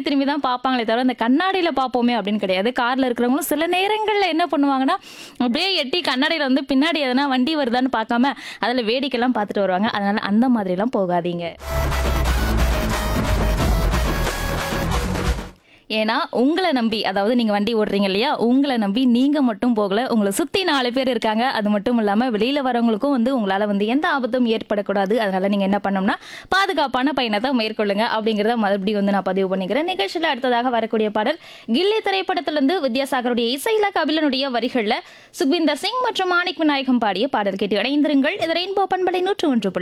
திரும்பி தான் பார்ப்பாங்களே தவிர அந்த கண்ணாடியில் பார்ப்போமே அப்படின்னு கிடையாது காரில் இருக்கிறவங்களும் சில நேரங்களில் என்ன பண்ணுவாங்கன்னா அப்படியே எட்டி கண்ணாடியில் வந்து பின்னாடி எதனா வண்டி வருதான்னு பார்க்காம அதில் வேடிக்கைலாம் பார்த்துட்டு வருவாங்க அதனால அந்த மாதிரிலாம் போகாதீங்க ஏன்னா உங்களை நம்பி அதாவது நீங்க வண்டி ஓடுறீங்க இல்லையா உங்களை நம்பி நீங்க மட்டும் போகல உங்களை சுத்தி நாலு பேர் இருக்காங்க அது மட்டும் இல்லாம வெளியில வரவங்களுக்கும் வந்து உங்களால வந்து எந்த ஆபத்தும் ஏற்படக்கூடாது அதனால நீங்க என்ன பண்ணணும்னா பாதுகாப்பான பயணத்தை மேற்கொள்ளுங்க அப்படிங்கறத மறுபடியும் வந்து நான் பதிவு பண்ணிக்கிறேன் நிகழ்ச்சியில அடுத்ததாக வரக்கூடிய பாடல் கில்லி திரைப்படத்திலிருந்து வித்யாசாகருடைய இசையில கபிலனுடைய வரிகள்ல சுக்விந்தர் சிங் மற்றும் மாணிக் விநாயகம் பாடிய பாடல் கேட்டு இணைந்திருங்கள் இது ரெயின்போ பண்பலை நூற்று ஒன்று புள்ளி